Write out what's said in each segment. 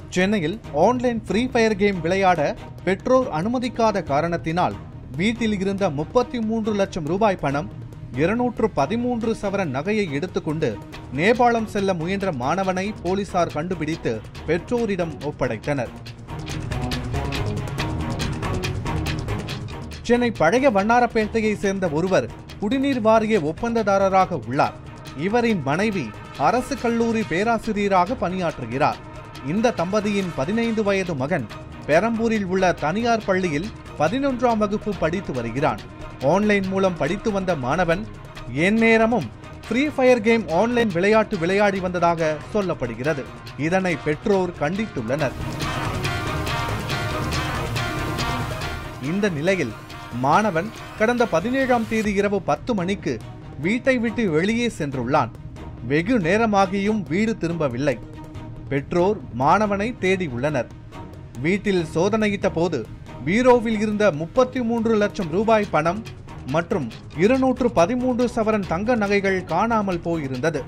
சென்னையில் online free fire game விளையாட பெற்றோர் அனுமதிக்காத காரணத்தினால் வீட்டில் இருந்த முப்பத்தி மூன்று லட்சம் ரூபாய் பணம் இருநூற்று பதிமூன்று சவரன் நகையை எடுத்துக்கொண்டு நேபாளம் செல்ல முயன்ற மாணவனை போலீசார் கண்டுபிடித்து பெற்றோரிடம் ஒப்படைத்தனர் சென்னை பழைய வண்ணாரப்பேட்டையை சேர்ந்த ஒருவர் குடிநீர் வாரிய ஒப்பந்ததாரராக உள்ளார் இவரின் மனைவி அரசு கல்லூரி பேராசிரியராக பணியாற்றுகிறார் இந்த தம்பதியின் பதினைந்து வயது மகன் பெரம்பூரில் உள்ள தனியார் பள்ளியில் பதினொன்றாம் வகுப்பு படித்து வருகிறான் ஆன்லைன் மூலம் படித்து வந்த மாணவன் எந்நேரமும் ஃப்ரீ ஃபயர் கேம் ஆன்லைன் விளையாட்டு விளையாடி வந்ததாக சொல்லப்படுகிறது இதனை பெற்றோர் கண்டித்துள்ளனர் இந்த நிலையில் மாணவன் கடந்த பதினேழாம் தேதி இரவு பத்து மணிக்கு வீட்டை விட்டு வெளியே சென்றுள்ளான் வெகு நேரமாகியும் வீடு திரும்பவில்லை பெற்றோர் மாணவனை தேடி உள்ளனர் வீட்டில் சோதனையிட்ட போது பீரோவில் இருந்த முப்பத்தி மூன்று லட்சம் ரூபாய் பணம் மற்றும் இருநூற்று பதிமூன்று சவரன் தங்க நகைகள் காணாமல் போயிருந்தது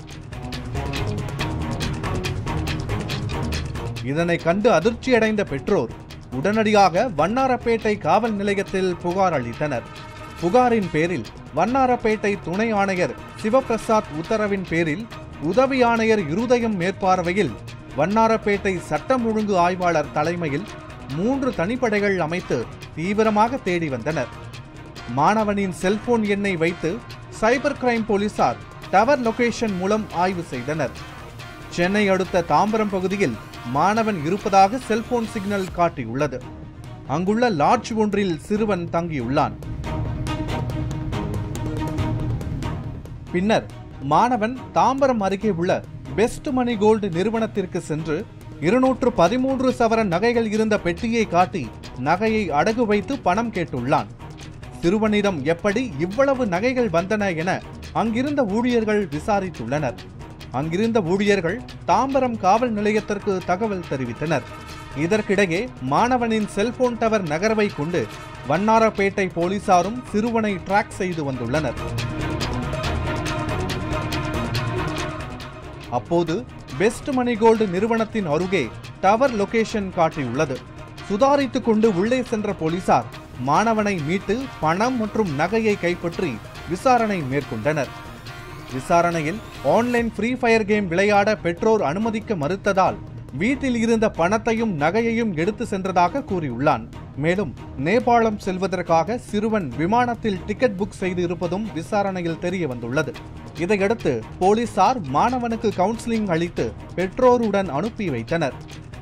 இதனை கண்டு அதிர்ச்சியடைந்த பெற்றோர் உடனடியாக வண்ணாரப்பேட்டை காவல் நிலையத்தில் புகார் அளித்தனர் புகாரின் பேரில் வண்ணாரப்பேட்டை துணை ஆணையர் சிவபிரசாத் உத்தரவின் பேரில் உதவி ஆணையர் இருதயம் மேற்பார்வையில் வண்ணாரப்பேட்டை சட்டம் ஒழுங்கு ஆய்வாளர் தலைமையில் மூன்று தனிப்படைகள் அமைத்து தீவிரமாக தேடி வந்தனர் மாணவனின் செல்போன் எண்ணை வைத்து சைபர் கிரைம் போலீசார் டவர் லொகேஷன் மூலம் ஆய்வு செய்தனர் சென்னை அடுத்த தாம்பரம் பகுதியில் மாணவன் இருப்பதாக செல்போன் சிக்னல் காட்டியுள்ளது அங்குள்ள லாட்ஜ் ஒன்றில் சிறுவன் தங்கியுள்ளான் பின்னர் மாணவன் தாம்பரம் அருகே உள்ள பெஸ்ட் மணி கோல்டு நிறுவனத்திற்கு சென்று இருநூற்று பதிமூன்று சவரன் நகைகள் இருந்த பெட்டியை காட்டி நகையை அடகு வைத்து பணம் கேட்டுள்ளான் சிறுவனிடம் எப்படி இவ்வளவு நகைகள் வந்தன என அங்கிருந்த ஊழியர்கள் விசாரித்துள்ளனர் அங்கிருந்த ஊழியர்கள் தாம்பரம் காவல் நிலையத்திற்கு தகவல் தெரிவித்தனர் இதற்கிடையே மாணவனின் செல்போன் டவர் நகர்வை கொண்டு வண்ணாரப்பேட்டை போலீசாரும் சிறுவனை டிராக் செய்து வந்துள்ளனர் அப்போது பெஸ்ட் மணி கோல்டு நிறுவனத்தின் அருகே டவர் லொகேஷன் காட்டியுள்ளது சுதாரித்துக் கொண்டு உள்ளே சென்ற போலீசார் மாணவனை மீட்டு பணம் மற்றும் நகையை கைப்பற்றி விசாரணை மேற்கொண்டனர் விசாரணையில் ஆன்லைன் ஃப்ரீ ஃபயர் கேம் விளையாட பெற்றோர் அனுமதிக்க மறுத்ததால் வீட்டில் இருந்த பணத்தையும் நகையையும் எடுத்து சென்றதாக கூறியுள்ளான் மேலும் நேபாளம் செல்வதற்காக சிறுவன் விமானத்தில் டிக்கெட் புக் செய்து இருப்பதும் விசாரணையில் தெரிய வந்துள்ளது இதையடுத்து போலீசார் மாணவனுக்கு கவுன்சிலிங் அளித்து பெற்றோருடன் அனுப்பி வைத்தனர்